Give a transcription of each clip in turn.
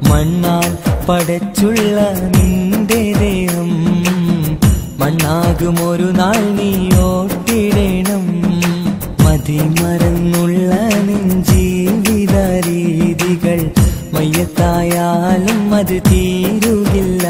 മണ്ണാൽ പടച്ചുള്ള നിന്റെ ദേഹം മണ്ണാകും ഒരു നാൾ നീ ഓട്ടിടണം മതിമറന്നുള്ള നിൻ ജീവിത രീതികൾ മയ്യത്തായാലും അത് തീരുകില്ല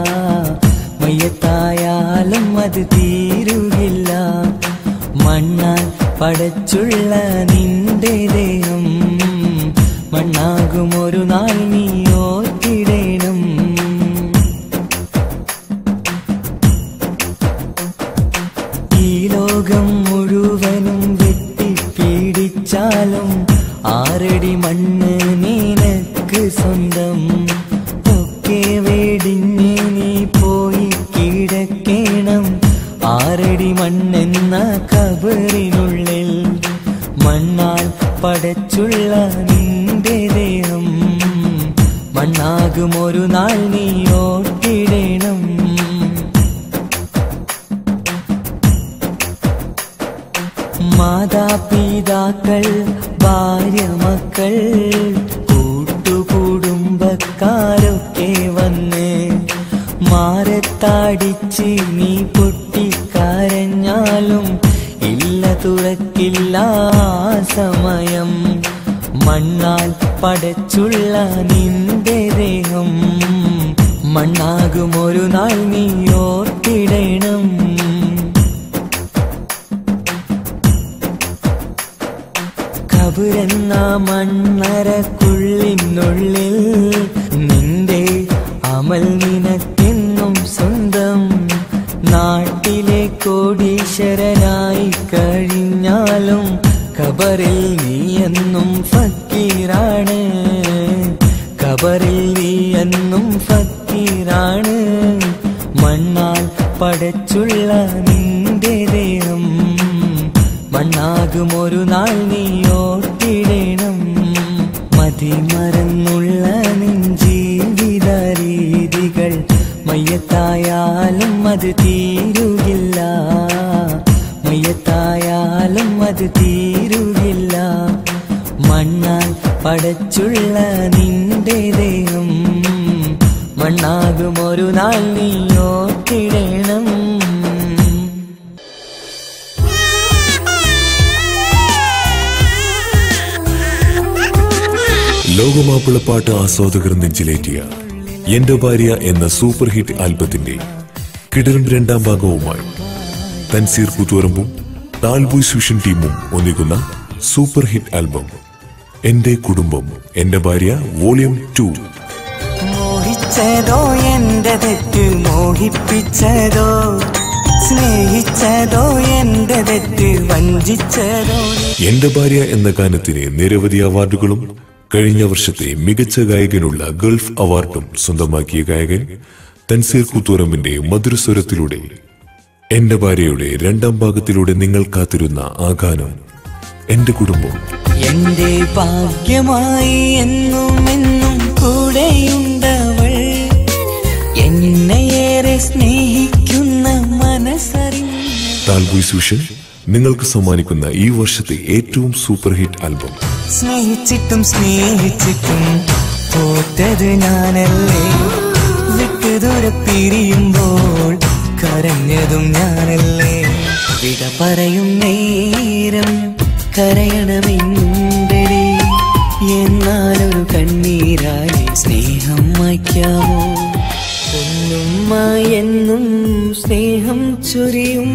മയ്യത്തായാലും അത് തീരുകില്ല മണ്ണാൽ പടച്ചുള്ള നിന്റെ ദേഹം മണ്ണാകും ഒരു നാൾ നീ ഓർത്തിടണം ഈ ലോകം മുഴുവനും വെട്ടിപ്പീഡിച്ചാലും ആറടി മണ്ണ് നിനക്ക് സ്വന്തം ഒക്കെ വേടിഞ്ഞ് നീ പോയി കിടക്കേണം ആറടി മണ്ണെന്ന കബറിനുള്ളിൽ മണ്ണാൽ പടച്ചുള്ള നിന്റെ ദേഹം മണ്ണാകും ഒരു നാൾ നീ ഓട്ടിടണം മാതാപിതാക്കൾ ഭാര്യ മക്കൾ കൂട്ടുകുടുംബക്കാരൊക്കെ വന്ന് മാരത്താടിച്ച് നീ പൊട്ടിക്കരഞ്ഞാലും ഇല്ല തുറക്കില്ല ആ സമയം മണ്ണാൽ പടച്ചുള്ള നിന്റെ ദേഹം മണ്ണാകും ഒരു നാൾ നീ ഓർത്തിടണം കബുരെന്ന മണ്ണറക്കുള്ളിനുള്ളിൽ നിന്റെ അമൽ നിനക്കെന്നും സ്വന്തം നാട്ടിലെ കോടീശ്വരനായി കഴിഞ്ഞാലും കബറിൽ നീ എന്നും ഫക്കീറാണ് കബറിൽ നീ എന്നും ഫക്കീറാണ് മണ്ണാൽ പടച്ചുള്ള നിന്റെ ദേഹം മണ്ണാകും ഒരു നാൾ നീ ഓർത്തിടണം മതിമറന്നുള്ള നിൻ ജീവിത രീതികൾ മയ്യത്തായാലും അത് തീരുകില്ല മയ്യത്തായാലും അത് തീരുകില്ല മണ്ണാൽ പടച്ചുള്ള നിന്റെ ദേഹം മണ്ണാകും ഒരു നാൾ നീ ഓർത്തിടണം ലോകമാപ്പിളപ്പാട്ട് ആസ്വാദകർ നെഞ്ചിലേറ്റിയ എന്റെ ഭാര്യ എന്ന സൂപ്പർ ഹിറ്റ് ആൽബത്തിന്റെ കിടലും രണ്ടാം ഭാഗവുമായി തൻസീർ കൂത്തുവറമ്പും താൽബൂയ് സുഷൻ ടീമും ഒന്നിക്കുന്ന സൂപ്പർ ഹിറ്റ് ആൽബം എന്റെ കുടുംബം എന്റെ ഭാര്യ വോളിയം ടു മോഹിച്ചതോ എന്റെ തെറ്റ് മോഹിപ്പിച്ചതോ സ്നേഹിച്ചതോ എന്റെ തെറ്റ് വഞ്ചിച്ചതോ എന്റെ ഭാര്യ എന്ന ഗാനത്തിന് നിരവധി അവാർഡുകളും കഴിഞ്ഞ വർഷത്തെ മികച്ച ഗായകനുള്ള ഗൾഫ് അവാർഡും സ്വന്തമാക്കിയ ഗായകൻ തൻസീർ കൂത്തുറമ്പിന്റെ മധുരസ്വരത്തിലൂടെ എന്റെ ഭാര്യയുടെ രണ്ടാം ഭാഗത്തിലൂടെ നിങ്ങൾ കാത്തിരുന്ന ആ ഗാനം എന്റെ കുടുംബം എന്റെ ഭാഗ്യമായി എന്നും എന്നും കൂടെയുണ്ടവൾ എന്നെയേറെ സ്നേഹിക്കുന്ന മനസ്സറിഞ്ഞ താൽബുയ് സൂഷൻ നിങ്ങൾക്ക് സമ്മാനിക്കുന്ന ഈ വർഷത്തെ ഏറ്റവും സൂപ്പർ ഹിറ്റ് ആൽബം സ്നേഹിച്ചിട്ടും സ്നേഹിച്ചിട്ടും തോറ്റത് ഞാനല്ലേ വിട്ടു ദൂരെ പിരിയുമ്പോൾ കരഞ്ഞതും ഞാനല്ലേ വിട പറയും നേരം കരയണമെന്തടി എന്നാലൊരു കണ്ണീരായി സ്നേഹം മായ്ക്കാമോ പൊന്നുമ്മ എന്നും സ്നേഹം ചൊരിയും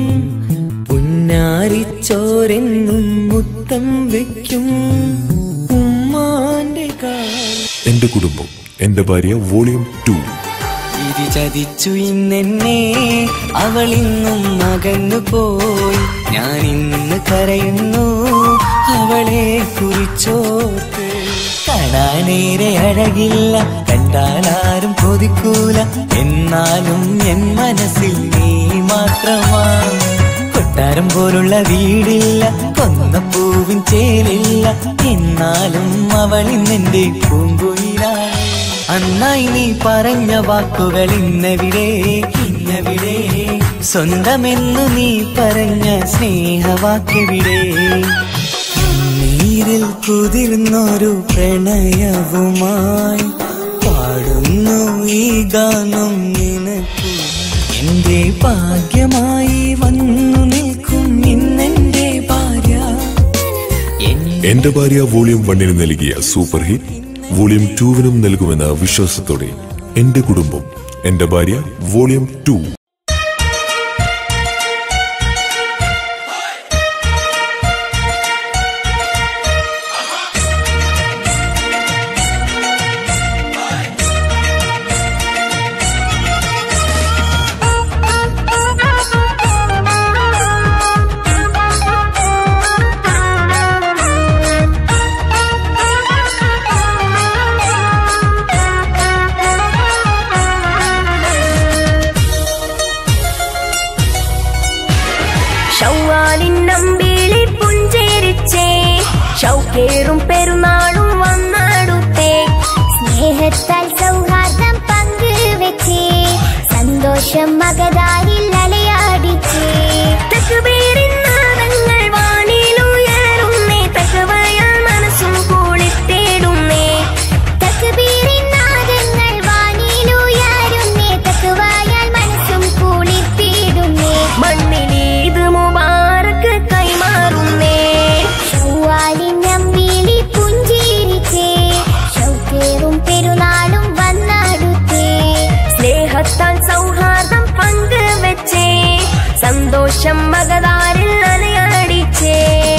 പുന്നാരിച്ചോരെന്നും മുത്തം വെക്കും ഉമ്മാന്റെ കാൽ എന്റെ കുടുംബം എന്റെ ഭാര്യ വോളിയം ടു വിധി ചതിച്ചു ഇന്നെന്നെ അവൾ ഇന്നും അകന്നു പോയി ഞാൻ ഇന്ന് കരയുന്നു അവളെ കുറിച്ചോർത്ത് കാണാനേറെ അഴകില്ല കണ്ടാലാരും കൊതിക്കൂല എന്നാലും എൻ മനസ്സിൽ നീ മാത്രമാ കൊട്ടാരം പോലുള്ള വീടില്ല കൊന്നപ്പൂവിൻ ചേലില്ല എന്നാലും അവൾ ഇന്നെന്റെ പൂങ്കുയിലാണ് അന്നായി നീ പറഞ്ഞ വാക്കുകൾ ഇന്നവിടെ ഇന്നവിടെ സ്വന്തമെന്നു നീ പറഞ്ഞ സ്നേഹവാക്കെവിടെ നീരിൽ കുതിർന്നൊരു പ്രണയവുമായി പാടും പാടുന്നു ഈ ഗാനം നിനക്കു എന്റെ ഭാഗ്യമായി വന്നു നിൽക്കും ഇന്നെന്റെ ഭാര്യ എൻ- എന്റെ ഭാര്യ വോളിയം വണ്ണിന് നൽകിയ സൂപ്പർ ഹിറ്റ് വോളിയം ടൂവിനും നൽകുമെന്ന വിശ്വാസത്തോടെ എന്റെ കുടുംബം എന്റെ ഭാര്യ വോളിയം ടു ഷൗവാലിൻ നമ്പിളി പുഞ്ചേരിച്ചേ ഷൗക്കേറും പെരുന്നാളും വന്നടുത്തേ സ്നേഹത്താൽ സൗഹാർദ്ദം പങ്കുവെച്ചേ സന്തോഷം മകതാരിൽ അലയാടിച്ചേ തക്ബീരിൻ നാദങ്ങൾ വാനിലുയരുന്നേ തകവയാൽ മനസ്സും കുളിത്തേടുന്നേ തക്ബീരിൻ നാദങ്ങൾ വാനിലുയരുന്നേ തക്കുവായാൽ മനസ്സും കുളിർത്തിടുന്നേ മണ്ണിലീത് മുബാറക്ക് കൈമാറുന്നേ ഷൗവാലിൻ നമ്പിളി പുഞ്ചിരിച്ചേ ഷൗക്കേറും പെരുന്നാളും വന്നടുത്തേ സ്നേഹത്താൽ സൗഹാർദ്ദം പങ്കുവെച്ചേ സന്തോഷം മകതാരിൽ അലയടിച്ചേ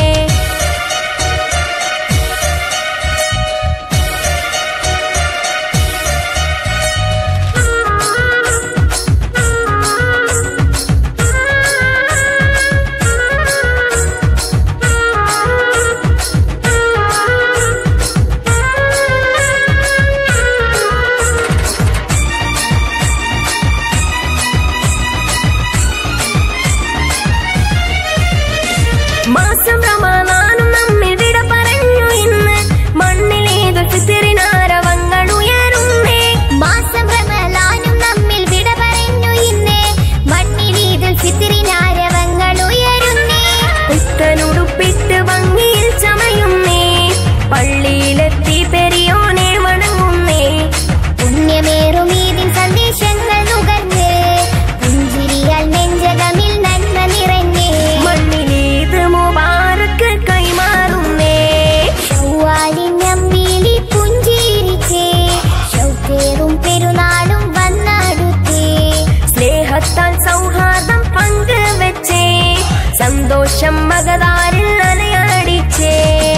മാസം റമദാനും നമ്മിൽ വിട പറഞ്ഞു ഇന്ന് മണ്ണിലേതു ഫിത്തിറിനാരവങ്ങൾ ഉയരുന്നേ മാസം റമലാനും നമ്മിൽ വിട പറഞ്ഞു ഇന്ന് മണ്ണിൽ ഈദുൽ ഫിത്റിനാരവങ്ങൾ ഉയരുന്നേ പുത്തനുടുപ്പിട്ട് ഭംഗിയിൽ ചമയുന്നേ പള്ളിയിലെത്തി പെരിയോനെ വണങ്ങുന്നേ പുണ്യമേറും ഈദിൻ സന്ദേശങ്ങൾ നുകർന്ന് പുഞ്ചിരിയാൽ നെഞ്ചകമിൽ നന്മ നിറഞ്ഞേ മണ്ണിലേത് മുബാറക്ക് കൈമാറുന്നേ ഷൗവാലിൻ നമ്പിളി പുഞ്ചിരിച്ചേ ഷൗക്കേറും പെരുന്നാളും വന്നടുത്തേ സ്നേഹത്താൽ സൗഹാർദ്ദം പങ്കുവെച്ചേ സന്തോഷം മകതാരിൽ അലയടിച്ചേ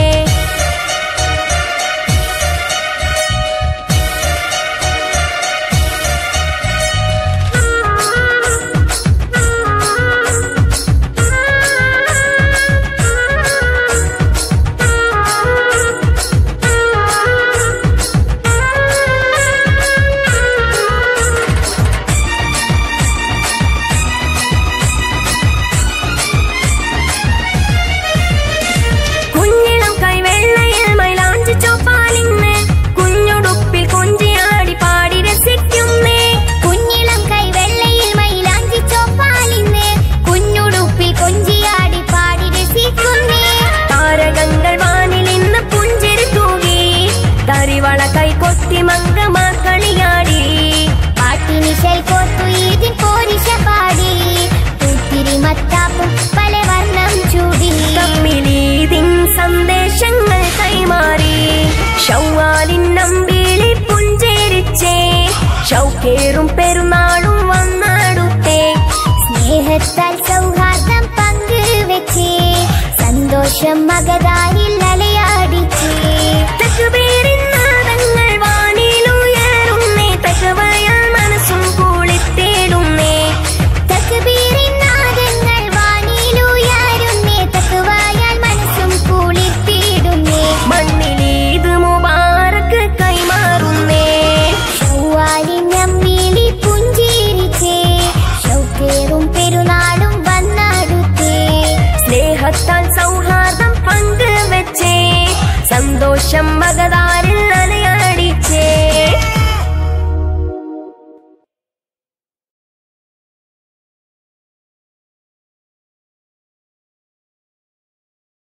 കുഞ്ഞിളം കൈവെള്ളയിൽ മൈലാഞ്ചി ചോപ്പാലിന്ന് കുഞ്ഞുടുപ്പിൽ കൊഞ്ചിയാടി പാടി രസിക്കുന്നേ കുഞ്ഞിളം കൈവെള്ളയിൽ മൈലാഞ്ചി ചോപ്പാലിന്ന് കുഞ്ഞുടുപ്പിൽ കൊഞ്ചിയാടി പാടി രസിക്കുന്നേ താരകങ്ങൾ വാനിൽ ഇന്ന് പുഞ്ചിരി തൂകി തരിവള കൈകൊത്തി മംഗമാക്കളിയാടി പാട്ടിനിശൽ കോർത്തു ഈദിൻ പോരിശ പാടി പൂത്തിരി മത്താപ്പും പല വർണ്ണം ചൂടി തമ്മിലീതിൻ സന്ദേശങ്ങൾ കൈമാറി ഷൗവാലിൻ നമ്പിളി പുഞ്ചേരിച്ചേ ഷൗക്കേറും പെരുന്നാളും വന്നടുത്തേ സ്നേഹത്താൽ സൗഹാർദ്ദം പങ്കുവെച്ചേ സന്തോഷം മകതായി